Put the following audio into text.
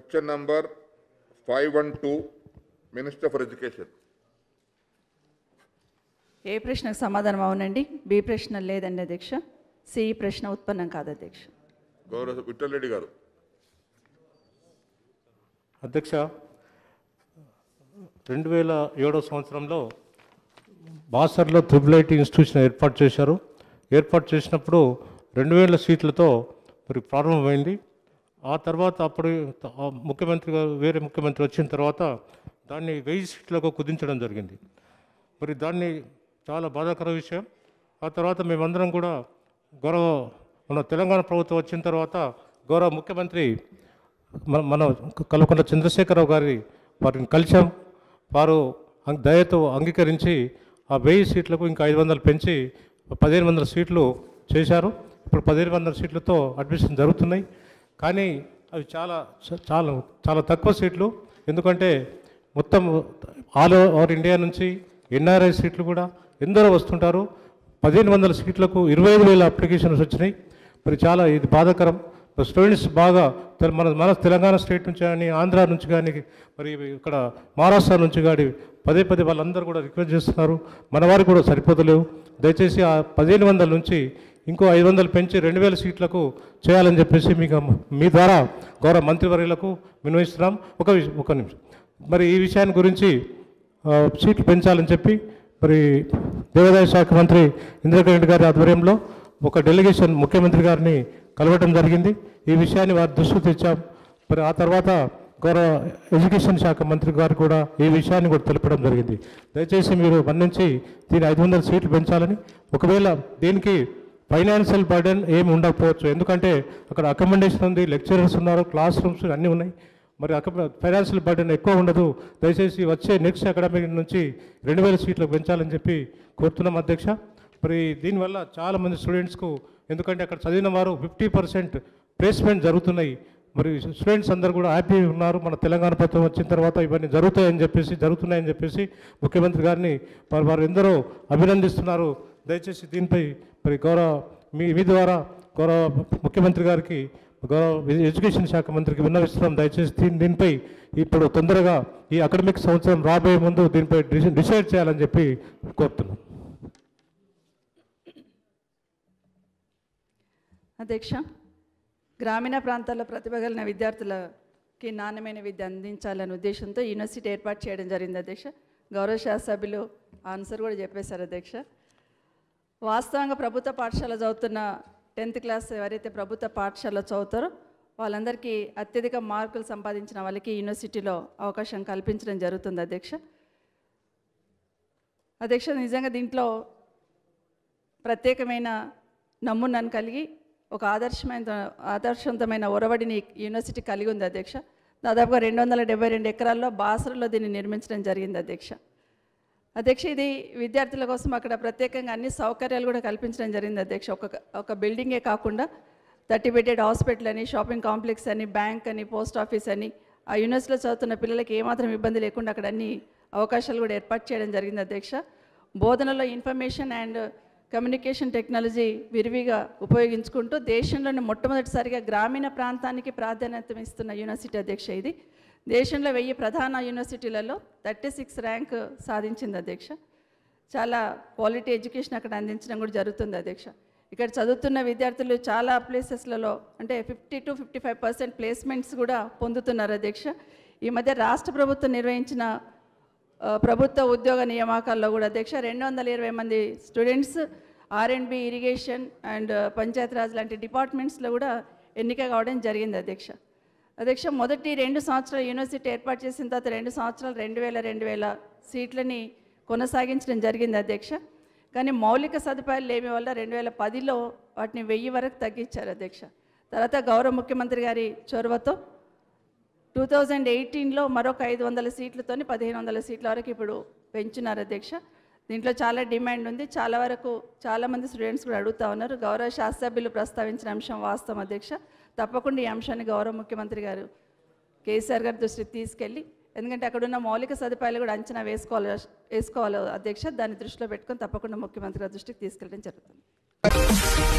Question number 512, Minister for Education. ఏ ప్రశ్నకు సమాధానం అవునండి బి ప్రశ్న లేదండి అధ్యక్ష సి ప్రశ్న ఉత్పన్నం కాదు అధ్యక్ష గౌరవ విఠల్ రెడ్డి గారు అధ్యక్ష రెండు వేల ఏడో సంవత్సరంలో బాసర్లో త్రిబుల్ ఐటీ ఇన్స్టిట్యూషన్ ఏర్పాటు చేశారు ఏర్పాటు చేసినప్పుడు రెండు వేల సీట్లతో మరి ప్రారంభమైంది ఆ తర్వాత అప్పుడు ఆ ముఖ్యమంత్రి గారు వేరే ముఖ్యమంత్రి వచ్చిన తర్వాత దాన్ని వెయ్యి సీట్లకు కుదించడం జరిగింది మరి దాన్ని చాలా బాధాకర విషయం ఆ తర్వాత మేమందరం కూడా గౌరవ మన తెలంగాణ ప్రభుత్వం వచ్చిన తర్వాత గౌరవ ముఖ్యమంత్రి మన మన కల్వకుంట్ల చంద్రశేఖరరావు గారి వారిని కలిశాం వారు అం- దయతో అంగీకరించి ఆ వెయ్యి సీట్లకు ఇంకా ఐదు వందలు పెంచి పదిహేను వందల సీట్లు చేశారు ఇప్పుడు పదిహేను వందల సీట్లతో అడ్మిషన్ జరుగుతున్నాయి కానీ అవి చాలా చ- చాలా చాలా తక్కువ సీట్లు ఎందుకంటే మొత్తం ఆల్ ఓవర్ ఇండియా నుంచి ఎన్ఆర్ఐ సీట్లు కూడా ఎందరో వస్తుంటారు పదిహేను వందల సీట్లకు ఇరవై ఐదు వేల అప్లికేషన్స్ వచ్చినాయి మరి చాలా ఇది బాధాకరం మరి స్టూడెంట్స్ బాగా తెల- మన మన తెలంగాణ స్టేట్ నుంచి కానీ ఆంధ్ర నుంచి కానీ మరి ఇక్కడ మహారాష్ట్ర నుంచి కానీ పదే పదే వాళ్ళందరూ కూడా రిక్వెస్ట్ చేస్తున్నారు మన వారికి కూడా సరిపోతలేవు దయచేసి ఆ పదిహేను వందల నుంచి ఇంకో ఐదు వందలు పెంచి రెండు వేల సీట్లకు చేయాలని చెప్పేసి మీకు మీ ద్వారా గౌరవ మంత్రివర్యులకు వినియోగిస్తున్నాం ఒక విష- ఒక నిమిషం మరి ఈ విషయాన్ని గురించి ఆ, సీట్లు పెంచాలని చెప్పి మరి దేవాదాయ శాఖ మంత్రి ఇంద్రకరణ్ రెడ్డి గారి ఆధ్వర్యంలో ఒక డెలిగేషన్ ముఖ్యమంత్రి గారిని కలవటం జరిగింది ఈ విషయాన్ని వారి దృష్టికి తెచ్చాం మరి ఆ తర్వాత గౌరవ ఎడ్యుకేషన్ శాఖ మంత్రి గారు కూడా ఈ విషయాన్ని కూడా తెలపడం జరిగింది దయచేసి మీరు మన్నించి దీని ఐదు వందల సీట్లు పెంచాలని ఒకవేళ దీనికి ఫైనాన్షియల్ బర్డెన్ ఏమి ఉండకపోవచ్చు ఎందుకంటే అక్కడ అకామిడేషన్ ఉంది లెక్చరర్స్ ఉన్నారు క్లాస్ రూమ్స్ అన్నీ ఉన్నాయి మరి అక్కడ ఫైనాన్షియల్ బర్డెన్ ఎక్కువ ఉండదు దయచేసి వచ్చే నెక్స్ట్ అకాడమిక్ నుంచి రెండు వేల సీట్లకు పెంచాలని చెప్పి కోరుతున్నాం అధ్యక్ష మరి దీనివల్ల చాలామంది స్టూడెంట్స్కు ఎందుకంటే అక్కడ చదివిన వారు ఫిఫ్టీ పర్సెంట్ ప్లేస్మెంట్ జరుగుతున్నాయి మరి స్టూడెంట్స్ అందరూ కూడా హ్యాపీ ఉన్నారు మన తెలంగాణ ప్రభుత్వం వచ్చిన తర్వాత ఇవన్నీ జరుగుతాయని చెప్పేసి జరుగుతున్నాయని చెప్పేసి ముఖ్యమంత్రి గారిని వారు వారు ఎందరో అభినందిస్తున్నారు దయచేసి దీనిపై మరి గౌరవ మీ మీ ద్వారా గౌరవ ముఖ్యమంత్రి గారికి గౌరవ ఎడ్యుకేషన్ శాఖ మంత్రికి విన్నవిస్తున్నాం దయచేసి దీని దీనిపై ఇప్పుడు తొందరగా ఈ అకాడమిక్ సంవత్సరం రాబోయే ముందు దీనిపై డిసై- డిసైడ్ చేయాలని చెప్పి కోరుతున్నాం అధ్యక్ష గ్రామీణ ప్రాంతాల్లో ప్రతిభ కలిగిన విద్యార్థులకి నాణ్యమైన విద్య అందించాలనే ఉద్దేశంతో యూనివర్సిటీ ఏర్పాటు చేయడం జరిగింది అధ్యక్ష గౌరవ శాసభ్యులు ఆన్సర్ కూడా చెప్పేశారు అధ్యక్ష వాస్తవంగా ప్రభుత్వ పాఠశాల చదువుతున్న టెన్త్ క్లాస్ ఎవరైతే ప్రభుత్వ పాఠశాల చదువుతారో వాళ్ళందరికీ అత్యధిక మార్కులు సంపాదించిన వాళ్ళకి యూనివర్సిటీలో అవకాశం కల్పించడం జరుగుతుంది అధ్యక్ష అధ్యక్ష నిజంగా దీంట్లో ప్రత్యేకమైన నమూనాను కలిగి ఒక ఆదర్శమైన ఆదర్శవంతమైన ఒరవడిని యూనివర్సిటీ కలిగి ఉంది అధ్యక్ష దాదాపుగా రెండు వందల డెబ్బై రెండు ఎకరాల్లో బాసరలో దీన్ని నిర్మించడం జరిగింది అధ్యక్ష అధ్యక్ష ఇది విద్యార్థుల కోసం అక్కడ ప్రత్యేకంగా అన్ని సౌకర్యాలు కూడా కల్పించడం జరిగింది అధ్యక్ష ఒక ఒక బిల్డింగే కాకుండా థర్టీ బెడెడ్ హాస్పిటల్ అని షాపింగ్ కాంప్లెక్స్ అని బ్యాంక్ అని పోస్ట్ ఆఫీస్ అని ఆ యూనివర్సిటీలో చదువుతున్న పిల్లలకి ఏమాత్రం ఇబ్బంది లేకుండా అక్కడ అన్ని అవకాశాలు కూడా ఏర్పాటు చేయడం జరిగింది అధ్యక్ష బోధనలో ఇన్ఫర్మేషన్ అండ్ కమ్యూనికేషన్ టెక్నాలజీ విరివిగా ఉపయోగించుకుంటూ దేశంలోని మొట్టమొదటిసారిగా గ్రామీణ ప్రాంతానికి ప్రాధాన్యత ఇస్తున్న యూనివర్సిటీ అధ్యక్ష ఇది దేశంలో వెయ్యి ప్రధాన యూనివర్సిటీలలో థర్టీ సిక్స్ ర్యాంక్ సాధించింది అధ్యక్ష చాలా క్వాలిటీ ఎడ్యుకేషన్ అక్కడ అందించడం కూడా జరుగుతుంది అధ్యక్ష ఇక్కడ చదువుతున్న విద్యార్థులు చాలా ప్లేసెస్లలో అంటే fifty to fifty five percent placements కూడా పొందుతున్నారు అధ్యక్ష ఈ మధ్య రాష్ట్ర ప్రభుత్వం నిర్వహించిన ఆ, ప్రభుత్వ ఉద్యోగ నియామకాల్లో కూడా అధ్యక్ష రెండు వందల ఇరవై మంది students R and B irrigation and Panchayati Raj లాంటి డిపార్ట్మెంట్స్లో కూడా ఎన్నిక కావడం జరిగింది అధ్యక్ష అధ్యక్ష మొదటి రెండు సంవత్సరాలు యూనివర్సిటీ ఏర్పాటు చేసిన తర్వాత రెండు సంవత్సరాలు రెండు వేల రెండు వేల సీట్లని కొనసాగించడం జరిగింది అధ్యక్ష కానీ మౌలిక సదుపాయాలు లేమి వల్ల రెండు వేల పదిలో వాటిని వెయ్యి వరకు తగ్గించారు అధ్యక్ష తర్వాత గౌరవ ముఖ్యమంత్రి గారి చొరవతో టూ థౌజండ్ ఎయిటీన్లో మరొక ఐదు వందల సీట్లతోని పదిహేను వందల సీట్ల వరకు ఇప్పుడు పెంచున్నారు అధ్యక్ష దీంట్లో చాలా డిమాండ్ ఉంది చాలా వరకు చాలామంది స్టూడెంట్స్ కూడా అడుగుతా ఉన్నారు గౌరవ శాస్త్రసభ్యులు ప్రస్తావించిన అంశం వాస్తవం అధ్యక్ష తప్పకుండా ఈ అంశాన్ని గౌరవ ముఖ్యమంత్రి గారు కేసీఆర్ గారి దృష్టికి తీసుకెళ్ళి ఎందుకంటే అక్కడ ఉన్న మౌలిక సదుపాయాలు కూడా అంచనా వేసుకోవాలి వేసుకోవాలి అధ్యక్ష దాన్ని దృష్టిలో పెట్టుకొని తప్పకుండా ముఖ్యమంత్రి గారి దృష్టికి తీసుకెళ్ళడం జరుగుతుంది